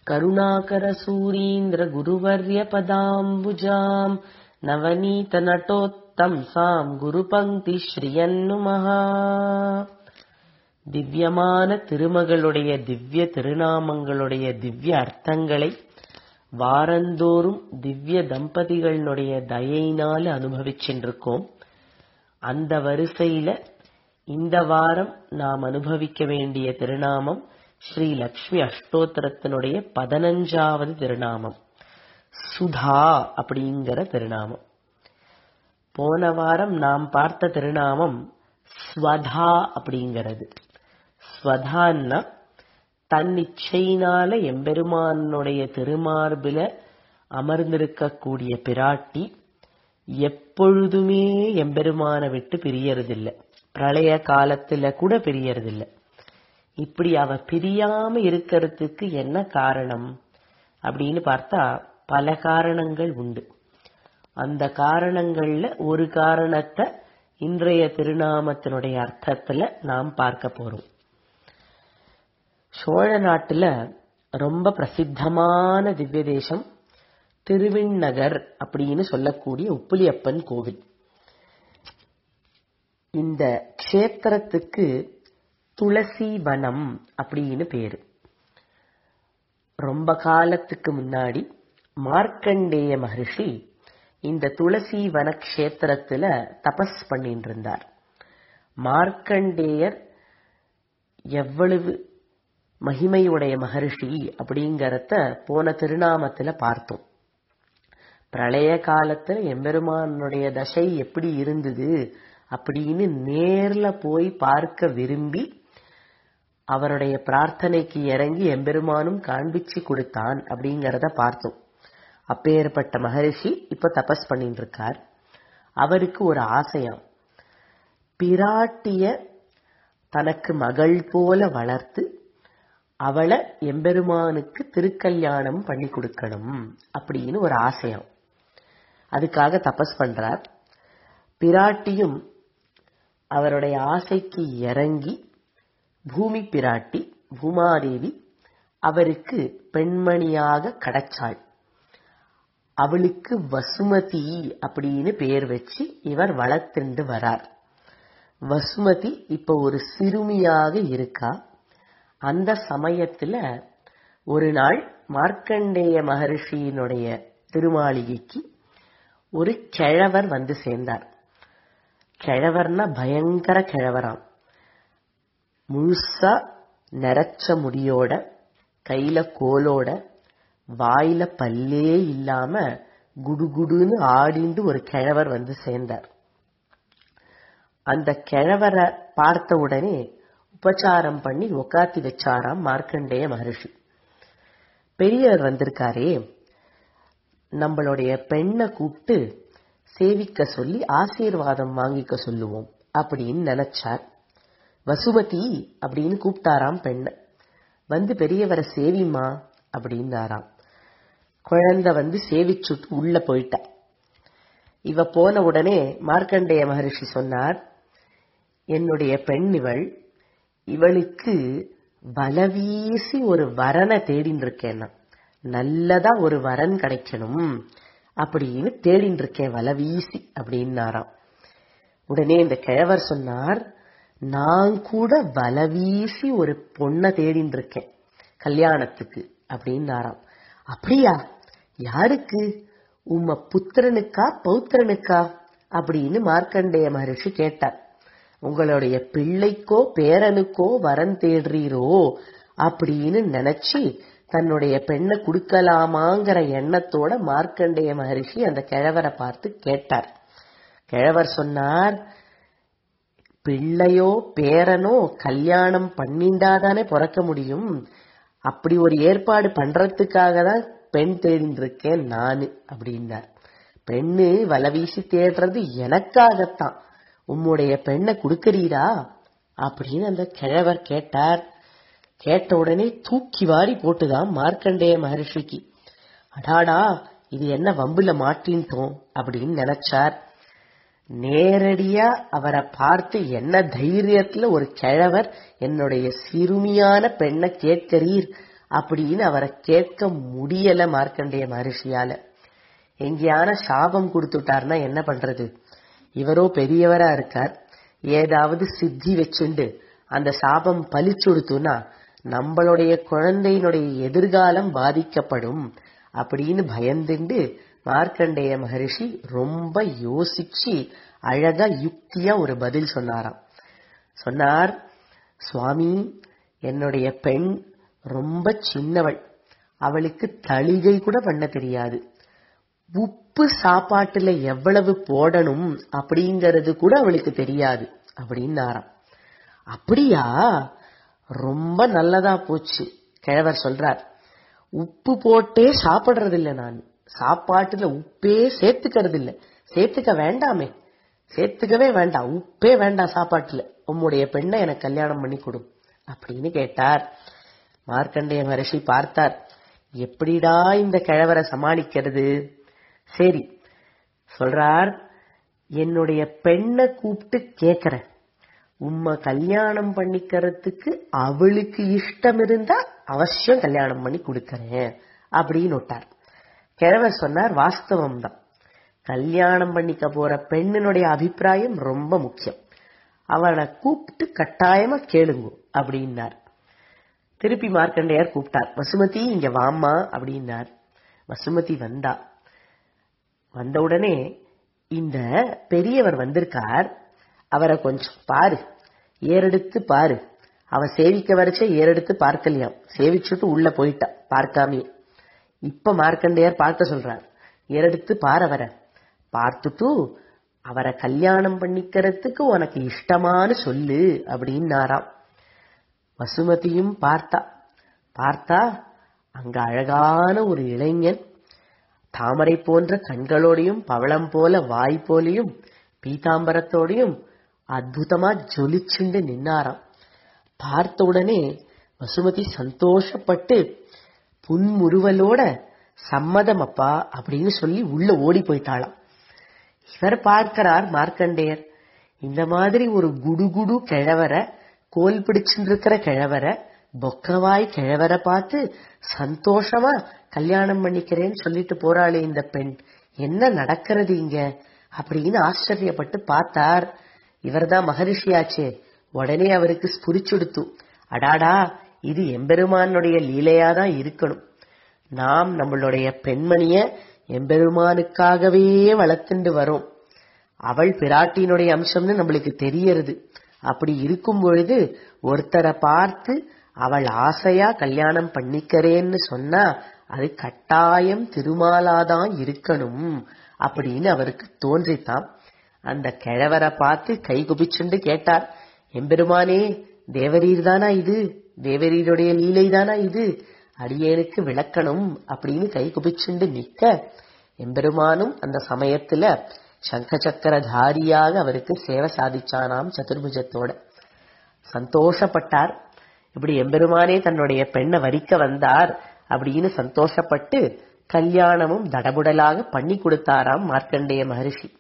करुणाकरसूरीन्द्रगुरुवर्यपदाम्बुजाम् नवनीतनटोत्तंसाम् குருபங்கிஸ்ரீயன்னுமஹ திவ்யமான திருமகளுடைய திவ்ய திருநாமங்களுடைய திவ்ய அர்த்தங்களை வாரந்தோறும் திவ்ய தம்பதிகளுடைய தயையினால அனுபவிச்சுருக்கோம் அந்த வரிசையில இந்த வாரம் நாம் அனுபவிக்க வேண்டிய திருநாமம் ஸ்ரீ லக்ஷ்மி அஷ்டோத்திரத்தினுடைய பதினஞ்சாவது திருநாமம் சுதா அப்படிங்கிற திருநாமம் போன வாரம் நாம் பார்த்த திருநாமம் ஸ்வதா அப்படிங்கிறது ஸ்வதான்னா தன்னிச்சையினால எம்பெருமானுடைய திருமார்பில அமர்ந்திருக்கக்கூடிய பிராட்டி எப்பொழுதுமே எம்பெருமான விட்டு பிரியறதில்லை பிரளய காலத்துல கூட பிரியறதில்லை இப்படி அவ பிரியாம இருக்கிறதுக்கு என்ன காரணம் அப்படின்னு பார்த்தா பல காரணங்கள் உண்டு அந்த காரணங்கள்ல ஒரு காரணத்தை இன்றைய திருநாமத்தினுடைய அர்த்தத்துல நாம் பார்க்க போறோம் சோழ நாட்டுல ரொம்ப பிரசித்தமான திவ்ய தேசம் திருவிண்ணகர் அப்படின்னு சொல்லக்கூடிய உப்புலியப்பன் கோவில் இந்த க்ஷேத்திரத்துக்கு துளசி வனம் அப்படின்னு பேரு ரொம்ப காலத்துக்கு முன்னாடி மார்க்கண்டேய மகர்ஷி இந்த துளசி வன கஷேத்திரத்துல தபஸ் பண்ணிட்டு இருந்தார் மார்க்கண்டேயர் எவ்வளவு மகிமையுடைய மகர்ஷி அப்படிங்கறத போன திருநாமத்துல பார்த்தோம் பிரளய காலத்துல எம்பெருமானுடைய தசை எப்படி இருந்தது அப்படின்னு நேர்ல போய் பார்க்க விரும்பி அவருடைய பிரார்த்தனைக்கு இறங்கி எம்பெருமானும் காண்பிச்சு கொடுத்தான் அப்படிங்கறத பார்த்தோம் அப்பேற்பட்ட மகரிஷி இப்ப தபஸ் பண்ணிட்டு இருக்கார் அவருக்கு ஒரு ஆசையாம் பிராட்டிய தனக்கு மகள் போல வளர்த்து அவளை எம்பெருமானுக்கு திருக்கல்யாணம் பண்ணி கொடுக்கணும் அப்படின்னு ஒரு ஆசையாம் அதுக்காக தபஸ் பண்றார் பிராட்டியும் அவருடைய ஆசைக்கு இறங்கி பூமி பிராட்டி பூமாதேவி அவருக்கு பெண்மணியாக கிடைச்சாள் அவளுக்கு வசுமதி அப்படின்னு பேர் வச்சு இவர் வளர்த்துண்டு வரார் வசுமதி இப்ப ஒரு சிறுமியாக இருக்கா அந்த சமயத்துல ஒரு நாள் மார்க்கண்டேய மகர்ஷியினுடைய திருமாளிகைக்கு ஒரு கிழவர் வந்து சேர்ந்தார் கிழவர்னா பயங்கர கிழவராம் முழுசா நரைச்ச முடியோட கையில கோலோட வாயில பல்லே இல்லாம குடுகுடுன்னு ஆடிண்டு ஒரு கிழவர் வந்து சேர்ந்தார் அந்த கிழவரை பார்த்த உடனே உபச்சாரம் பண்ணி உக்காத்தி வச்சாராம் மார்க்கண்டேய மகர்ஷி பெரியவர் வந்திருக்காரே நம்மளுடைய பெண்ணை கூப்பிட்டு சேவிக்க சொல்லி ஆசீர்வாதம் வாங்கிக்க சொல்லுவோம் அப்படின்னு நினைச்சார் வசுமதி அப்படின்னு கூப்பிட்டாராம் பெண்ணை வந்து பெரியவரை சேவிமா அப்படின்னாராம் குழந்தை வந்து சேவிச்சுட்டு உள்ள போயிட்டா இவ போன உடனே மார்க்கண்டேய மகரிஷி சொன்னார் என்னுடைய பெண் இவள் இவளுக்கு வலவீசி ஒரு வரனை தேடின்னு இருக்கேன் நல்லதா ஒரு வரன் கிடைக்கணும் அப்படின்னு தேடின்னு இருக்கேன் வலவீசி அப்படின்னாராம் உடனே இந்த கிழவர் சொன்னார் நான் கூட வலவீசி ஒரு பொண்ணை தேடின்னு இருக்கேன் கல்யாணத்துக்கு அப்படின்னாராம் அப்படியா யாருக்கு உம்ம புத்திரனுக்கா பௌத்திரனுக்கா அப்படின்னு மார்க்கண்டேய மகரிஷி கேட்டார் உங்களுடைய பிள்ளைக்கோ பேரனுக்கோ வரன் தேடுறீரோ அப்படின்னு நினைச்சு தன்னுடைய பெண்ணை கொடுக்கலாமாங்கிற எண்ணத்தோட மார்க்கண்டேய மகரிஷி அந்த கிழவரை பார்த்து கேட்டார் கிழவர் சொன்னார் பிள்ளையோ பேரனோ கல்யாணம் பண்ணிண்டாதானே பிறக்க முடியும் அப்படி ஒரு ஏற்பாடு பண்றதுக்காக தான் பெண் தேடின்னு இருக்கேன் நானு அப்படின்னார் பெண்ணு வலை வீசி தேடுறது எனக்காகத்தான் உம்முடைய பெண்ணை கொடுக்கறீரா அப்படின்னு அந்த கிழவர் கேட்டார் கேட்ட உடனே தூக்கி வாரி போட்டுதான் மார்க்கண்டேய மகர்ஷிக்கு அடாடா இது என்ன வம்புல மாட்டின்ட்டோம் அப்படின்னு நினைச்சார் நேரடியா அவரை பார்த்து என்ன தைரியத்துல ஒரு கிழவர் என்னுடைய சிறுமியான பெண்ணை கேட்கிறீர் அப்படின்னு அவரை கேட்க முடியல மார்க்கண்டேய மகரிஷியால எங்கேயான சாபம் கொடுத்துட்டார்னா என்ன பண்றது இவரோ பெரியவரா இருக்கார் ஏதாவது சித்தி வச்சுண்டு அந்த சாபம் பலிச்சுடுத்துனா நம்மளுடைய குழந்தையினுடைய எதிர்காலம் பாதிக்கப்படும் அப்படின்னு பயந்துண்டு மார்க்கண்டேய மகரிஷி ரொம்ப யோசிச்சு அழகா யுக்தியா ஒரு பதில் சொன்னாராம் சொன்னார் சுவாமி என்னுடைய பெண் ரொம்ப சின்னவள் அவளுக்கு தளிகை கூட பண்ண தெரியாது உப்பு சாப்பாட்டுல எவ்வளவு போடணும் அப்படிங்கறது கூட அவளுக்கு தெரியாது அப்படின்னாராம் அப்படியா ரொம்ப நல்லதா போச்சு கிழவர் சொல்றார் உப்பு போட்டே சாப்பிடுறது இல்ல நான் சாப்பாட்டுல உப்பே சேர்த்துக்கிறது இல்ல சேர்த்துக்க வேண்டாமே சேர்த்துக்கவே வேண்டாம் உப்பே வேண்டாம் சாப்பாட்டுல உம்முடைய பெண்ணை எனக்கு கல்யாணம் பண்ணி கொடு அப்படின்னு கேட்டார் மார்க்கண்டேய மகர்ஷி பார்த்தார் எப்படிடா இந்த கிழவரை சமாளிக்கிறது சரி சொல்றார் என்னுடைய பெண்ணை கூப்பிட்டு கேக்குறேன் உம்மை கல்யாணம் பண்ணிக்கிறதுக்கு அவளுக்கு இஷ்டம் இருந்தா அவசியம் கல்யாணம் பண்ணி கொடுக்கறேன் அப்படின்னு விட்டார் கிழவர் சொன்னார் வாஸ்தவம் தான் கல்யாணம் பண்ணிக்க போற பெண்ணினுடைய அபிப்பிராயம் ரொம்ப முக்கியம் அவளை கூப்பிட்டு கட்டாயமா கேளுங்க அப்படின்னார் திருப்பி மார்க்கண்டையார் கூப்பிட்டார் வசுமதி இங்க வாம்மா அப்படின்னார் வசுமதி வந்தா வந்த உடனே இந்த பெரியவர் வந்திருக்கார் அவரை கொஞ்சம் பாரு ஏறெடுத்து பாரு அவ சேவிக்க வரைச்ச ஏறெடுத்து பார்க்கலையாம் சேவிச்சுட்டு உள்ள போயிட்டா பார்க்காமே இப்ப மார்க்கண்டையார் பார்க்க சொல்றார் ஏறெடுத்து பார் அவரை பார்த்துட்டு அவரை கல்யாணம் பண்ணிக்கிறதுக்கு உனக்கு இஷ்டமான்னு சொல்லு அப்படின்னாராம் வசுமதியும் பார்த்தா பார்த்தா அங்க அழகான ஒரு இளைஞன் தாமரை போன்ற கண்களோடையும் பவளம் போல வாய் போலையும் பீதாம்பரத்தோடையும் அற்புதமா ஜொலிச்சுண்டு நின்னாராம் பார்த்த உடனே வசுமதி சந்தோஷப்பட்டு புன்முறுவலோட சம்மதம் அப்பா அப்படின்னு சொல்லி உள்ள ஓடி போயிட்டாளாம் இவர் பார்க்கிறார் மார்க்கண்டேயர் இந்த மாதிரி ஒரு குடுகுடு கிழவரை கோல் பிடிச்சுட்டு இருக்கிற கிழவரை பொக்கவாய் கிழவரை பார்த்து சந்தோஷமா கல்யாணம் பண்ணிக்கிறேன்னு சொல்லிட்டு போறாளே இந்த பெண் என்ன நடக்கிறது இங்க அப்படின்னு ஆச்சரியப்பட்டு பார்த்தார் இவர்தான் மகரிஷியாச்சே உடனே அவருக்கு ஸ்புரிச்சுடுத்து அடாடா இது எம்பெருமானுடைய லீலையாதான் இருக்கணும் நாம் நம்மளுடைய பெண்மணிய எம்பெருமானுக்காகவே வளர்த்துண்டு வரோம் அவள் பிராட்டியினுடைய அம்சம்னு நம்மளுக்கு தெரியறது அப்படி இருக்கும் பொழுது ஒருத்தரை பார்த்து அவள் ஆசையா கல்யாணம் பண்ணிக்கிறேன்னு சொன்னா அது கட்டாயம் திருமாலாதான் இருக்கணும் அப்படின்னு அவருக்கு தோன்றித்தான் அந்த கிழவரை பார்த்து கை குபிச்சுண்டு கேட்டார் எம்பெருமானே தேவரீர் தானா இது தேவரீருடைய லீலை தானா இது அடியேனுக்கு விளக்கணும் அப்படின்னு கை குபிச்சுண்டு நிக்க எம்பெருமானும் அந்த சமயத்துல சங்க சக்கரதாரியாக அவருக்கு சேவை சாதிச்சானாம் சதுர்புஜத்தோட சந்தோஷப்பட்டார் இப்படி எம்பெருமானே தன்னுடைய பெண்ணை வரிக்க வந்தார் அப்படின்னு சந்தோஷப்பட்டு கல்யாணமும் தடபுடலாக பண்ணி கொடுத்தாராம் மார்க்கண்டேய மகரிஷி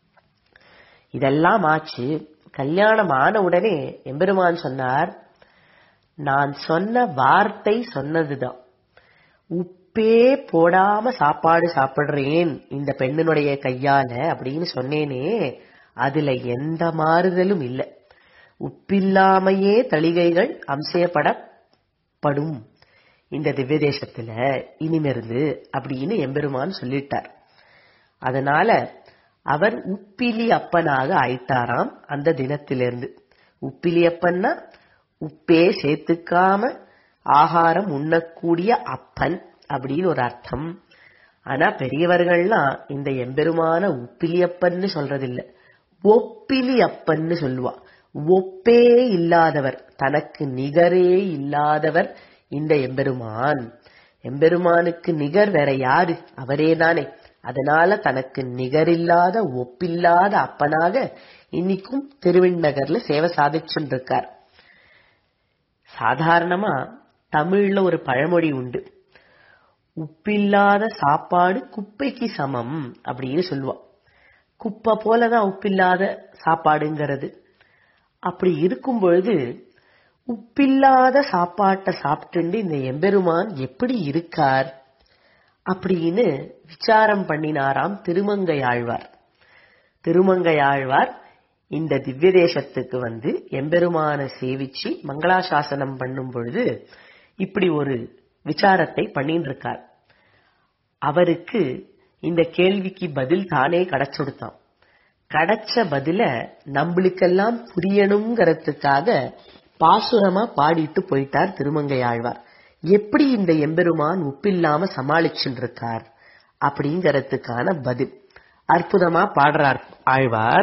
இதெல்லாம் ஆச்சு கல்யாணம் ஆன உடனே எம்பெருமான் சொன்னார் நான் சொன்ன வார்த்தை சொன்னதுதான் உப்பே போடாம சாப்பாடு சாப்பிடுறேன் இந்த பெண்ணினுடைய கையால அப்படின்னு சொன்னேனே அதுல எந்த மாறுதலும் இல்லை உப்பில்லாமையே தளிகைகள் அம்சயப்படப்படும் இந்த திவ்ய தேசத்துல இனிமிருந்து அப்படின்னு எம்பெருமான் சொல்லிட்டார் அதனால அவர் உப்பிலி அப்பனாக ஆயிட்டாராம் அந்த தினத்திலிருந்து உப்பிலி அப்பன்னா உப்பே சேர்த்துக்காம ஆகாரம் உண்ணக்கூடிய அப்பன் அப்படின்னு ஒரு அர்த்தம் ஆனா பெரியவர்கள்லாம் இந்த எம்பெருமான உப்பிலியப்பன்னு சொல்றதில்ல ஒப்பிலி அப்பன்னு சொல்லுவா ஒப்பே இல்லாதவர் தனக்கு நிகரே இல்லாதவர் இந்த எம்பெருமான் எம்பெருமானுக்கு நிகர் வேற யாரு அவரே தானே அதனால தனக்கு நிகரில்லாத ஒப்பில்லாத அப்பனாக இன்னைக்கும் திருவிண்ணகர்ல சேவை சாதிச்சுட்டு இருக்கார் சாதாரணமா தமிழ்ல ஒரு பழமொழி உண்டு உப்பில்லாத சாப்பாடு குப்பைக்கு சமம் அப்படின்னு சொல்லுவா குப்பை போலதான் உப்பில்லாத சாப்பாடுங்கிறது அப்படி இருக்கும் பொழுது உப்பில்லாத சாப்பாட்டை சாப்பிட்டுண்டு இந்த எம்பெருமான் எப்படி இருக்கார் அப்படின்னு விசாரம் பண்ணினாராம் திருமங்கை ஆழ்வார் திருமங்கை ஆழ்வார் இந்த திவ்ய தேசத்துக்கு வந்து எம்பெருமான சேவிச்சு மங்களாசாசனம் பண்ணும் பொழுது இப்படி ஒரு விசாரத்தை பண்ணிட்டு இருக்கார் அவருக்கு இந்த கேள்விக்கு பதில் தானே கிடைச்சுடுத்தான் கிடைச்ச பதில நம்மளுக்கெல்லாம் புரியணுங்கிறதுக்காக பாசுரமா பாடிட்டு போயிட்டார் திருமங்கை ஆழ்வார் எப்படி இந்த எம்பெருமான் உப்பில்லாம சமாளிச்சுட்டு இருக்கார் அப்படிங்கறதுக்கான பதில் அற்புதமா பாடுறார் ஆழ்வார்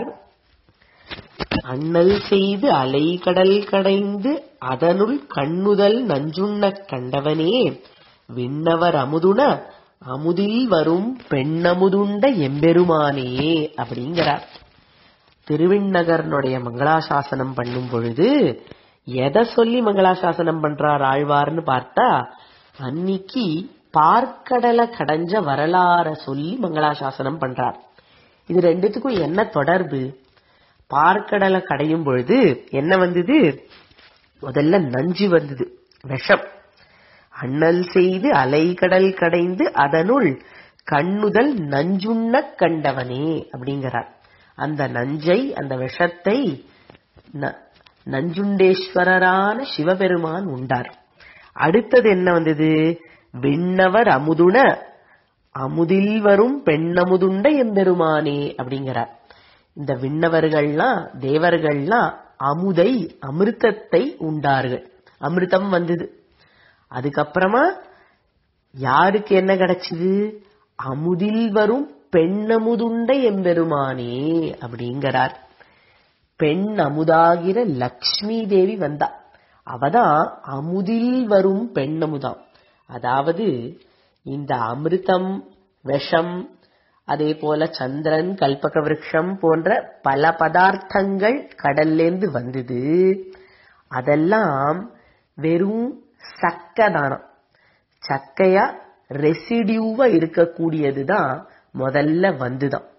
அண்ணல் செய்து அலைகடல் கடைந்து அதனுள் கண்ணுதல் நஞ்சுண்ணக் கண்டவனே விண்ணவர் அமுதுன அமுதில் வரும் பெண்ணமுதுண்ட எம்பெருமானே அப்படிங்கிறார் திருவிண்ணகரனுடைய மங்களாசாசனம் பண்ணும் பொழுது எதை சொல்லி மங்களாசாசனம் பண்றார் ஆழ்வார்னு பார்த்தா அன்னிக்கு பார்க்கடலை கடைஞ்ச வரலாற சொல்லி மங்களாசாசனம் பண்றார் இது ரெண்டுத்துக்கும் என்ன தொடர்பு பார்க்கடலை கடையும் பொழுது என்ன வந்தது முதல்ல நஞ்சு வந்தது விஷம் அண்ணல் செய்து அலைகடல் கடைந்து அதனுள் கண்ணுதல் நஞ்சுண்ண கண்டவனே அப்படிங்கிறார் அந்த நஞ்சை அந்த விஷத்தை ந- நஞ்சுண்டேஸ்வரரான சிவபெருமான் உண்டார் அடுத்தது என்ன வந்தது விண்ணவர் அமுதுன அமுதில் வரும் பெண்ணமுதுண்ட எம்பெருமானே அப்படிங்கிறார் இந்த விண்ணவர்கள்லாம் தேவர்கள்லாம் அமுதை அமிர்தத்தை உண்டார்கள் அமிர்தம் வந்தது அதுக்கப்புறமா யாருக்கு என்ன கிடைச்சது அமுதில் வரும் பெண்ணமுதுண்ட எம்பெருமானே அப்படிங்கிறார் பெண் அமுதாகிற லக்ஷ்மி தேவி வந்தா அவதான் அமுதில் வரும் பெண்ணமுதாம் அதாவது இந்த அமிர்தம் விஷம் அதே போல சந்திரன் கல்பக விருட்சம் போன்ற பல பதார்த்தங்கள் கடல்லேந்து வந்தது அதெல்லாம் வெறும் சக்கதானம் சக்கையா ரெசிடியூவா இருக்கக்கூடியதுதான் முதல்ல வந்துதான்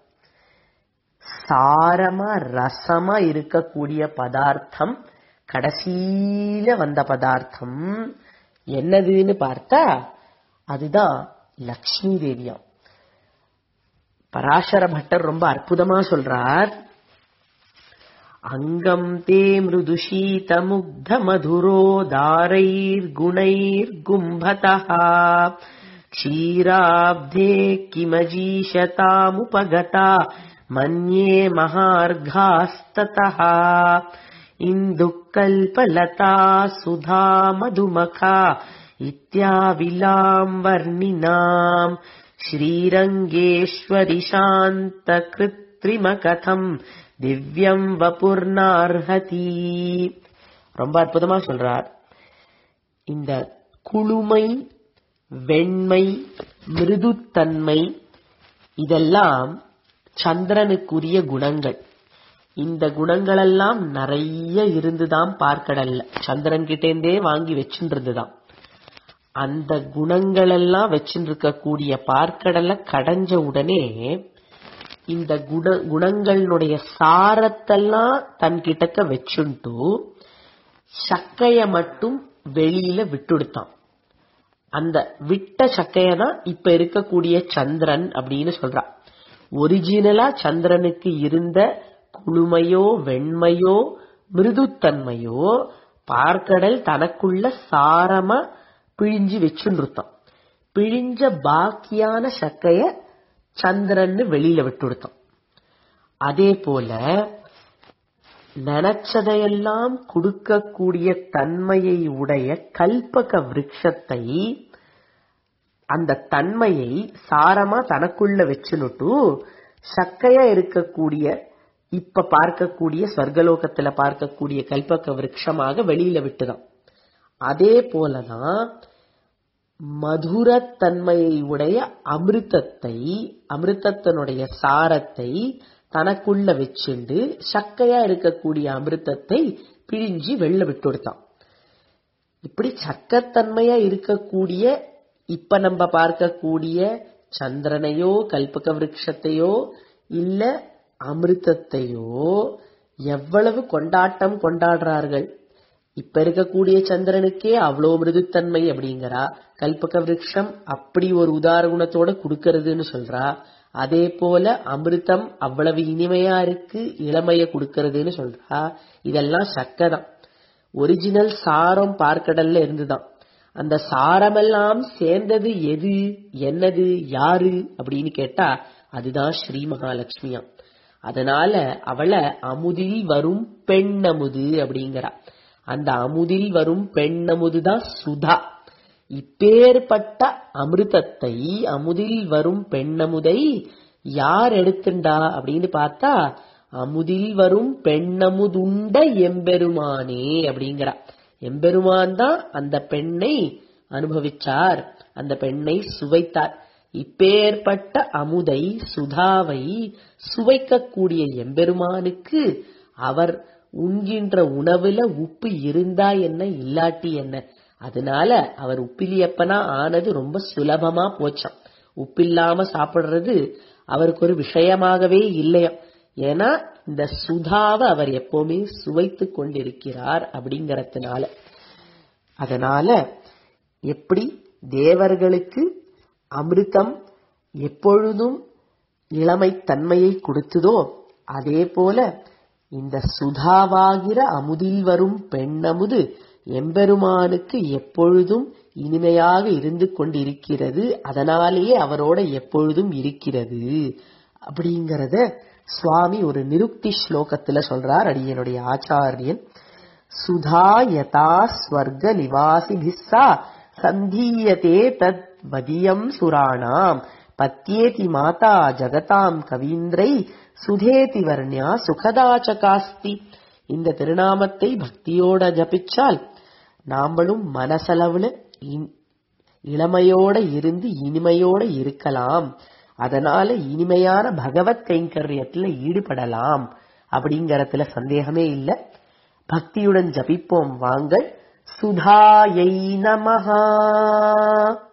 சாரமா ரசமா இருக்கக்கூடிய பதார்த்தம் கடைசியில வந்த பதார்த்தம் என்னதுன்னு பார்த்தா அதுதான் லக்ஷ்மி தேவியாம் பராசர பட்டர் ரொம்ப அற்புதமா சொல்றார் அங்கம் தே மிருதுஷீத முக்த மதுரோ தாரைர் குணைர் கும்பதः क्षीराब्धे किमजीशतामुपगता मन्ये महार्घास्ततः इन्दुकल्पलता सुधा मधुमखा इत्याविलाम् वर्णिनाम् श्रीरङ्गेश्वरि शान्तकृत्रिमकथम् திவ்யம் வபுர்னார்ஹதி ரொம்ப அற்புதமா சொல்றார் இந்த குளுமை வெண்மை மிருதுத்தன்மை இதெல்லாம் சந்திரனுக்குரிய குணங்கள் இந்த குணங்களெல்லாம் நிறைய இருந்துதான் பார்க்கடல்ல சந்திரன் கிட்டேந்தே வாங்கி வச்சுருந்துதான் அந்த குணங்களெல்லாம் வச்சுட்டு இருக்கக்கூடிய பார்க்கடலை கடைஞ்ச உடனே இந்த குண குணங்களுடைய சாரத்தெல்லாம் தன் கிட்டக்க வச்சுட்டு சக்கைய மட்டும் வெளியில விட்டுடுத்தான் அந்த விட்ட சக்கைய தான் இப்ப இருக்கக்கூடிய சந்திரன் அப்படின்னு சொல்றான் ஒரிஜினலா சந்திரனுக்கு இருந்த குளுமையோ வெண்மையோ மிருதுத்தன்மையோ பார்க்கடல் தனக்குள்ள சாரமா பிழிஞ்சு வச்சுருத்தான் பிழிஞ்ச பாக்கியான சக்கைய சந்திரன்னு வெளியில விட்டுடுத்தான் அதே போல நினைச்சதையெல்லாம் கொடுக்கக்கூடிய தன்மையை உடைய கல்பக விருட்சத்தை அந்த தன்மையை சாரமா தனக்குள்ள வச்சுனுட்டு சக்கையா இருக்கக்கூடிய இப்ப பார்க்கக்கூடிய ஸ்வர்கலோகத்துல பார்க்கக்கூடிய கல்பக விருட்சமாக வெளியில விட்டுதான் அதே போலதான் மதுரத்தன்மையை உடைய அமிர்தத்தை அமிர்தத்தினுடைய சாரத்தை தனக்குள்ள வச்சுண்டு சக்கையா இருக்கக்கூடிய அமிர்தத்தை பிழிஞ்சி வெளில விட்டு கொடுத்தான் இப்படி சக்கத்தன்மையா இருக்கக்கூடிய இப்ப நம்ம பார்க்கக்கூடிய சந்திரனையோ கல்பக விருட்சத்தையோ இல்ல அமிர்தத்தையோ எவ்வளவு கொண்டாட்டம் கொண்டாடுறார்கள் இப்ப இருக்கக்கூடிய சந்திரனுக்கே அவ்வளோ மிருதுத்தன்மை அப்படிங்கிறா கல்பக விருட்சம் அப்படி ஒரு உதார குணத்தோட கொடுக்கறதுன்னு சொல்றா அதே போல அமிர்தம் அவ்வளவு இனிமையா இருக்கு இளமைய கொடுக்கறதுன்னு சொல்றா இதெல்லாம் சக்கதான் ஒரிஜினல் சாரம் பார்க்கடல்ல இருந்துதான் அந்த சாரமெல்லாம் சேர்ந்தது எது என்னது யாரு அப்படின்னு கேட்டா அதுதான் ஸ்ரீ மகாலட்சுமியா அதனால அவளை அமுதில் வரும் பெண்ணமுது அப்படிங்கிறா அந்த அமுதில் வரும் பெண்ணமுது தான் சுதா இப்பேற்பட்ட அமிர்தத்தை அமுதில் வரும் பெண்ணமுதை யார் எடுத்துண்டா அப்படின்னு பார்த்தா அமுதில் வரும் பெண்ணமுதுண்ட எம்பெருமானே அப்படிங்கிறா எம்பெருமான் தான் அந்த பெண்ணை அனுபவிச்சார் அந்த பெண்ணை சுவைத்தார் இப்பேற்பட்ட அமுதை சுதாவை சுவைக்கக்கூடிய எம்பெருமானுக்கு அவர் உண்கின்ற உணவுல உப்பு இருந்தா என்ன இல்லாட்டி என்ன அதனால அவர் உப்பிலியப்பனா ஆனது ரொம்ப சுலபமா போச்சாம் உப்பில்லாம சாப்பிடுறது அவருக்கு ஒரு விஷயமாகவே இல்லையாம் ஏன்னா இந்த சுதாவை அவர் எப்பவுமே சுவைத்து கொண்டிருக்கிறார் அப்படிங்கறதுனால அதனால எப்படி தேவர்களுக்கு அமிர்தம் எப்பொழுதும் இளமை தன்மையை கொடுத்ததோ அதே போல இந்த சுதாவாகிற அமுதில் வரும் பெண்ணமுது எம்பெருமானுக்கு எப்பொழுதும் இனிமையாக இருந்து கொண்டிருக்கிறது அதனாலேயே அவரோட எப்பொழுதும் இருக்கிறது அப்படிங்கறத சுவாமி ஒரு நிருக்தி ஸ்லோகத்துல சொல்றார் அடியனுடைய ஆச்சாரியன் சுதா யதா ஸ்வர்க நிவாசிபிஸ்ஸா சந்தீயதே தத் மதியம் சுராணாம் பத்யேதி மாதா ஜகதாம் கவீந்திரை சுதேதி வர்ணியா சுகதாச்சகாஸ்தி இந்த திருநாமத்தை பக்தியோட ஜபிச்சால் நாமளும் மனசளவுல இளமையோட இருந்து இனிமையோட இருக்கலாம் அதனால இனிமையான பகவத் கைங்கரியத்துல ஈடுபடலாம் அப்படிங்கறதுல சந்தேகமே இல்ல பக்தியுடன் ஜபிப்போம் வாங்கள் சுதாயை நமஹா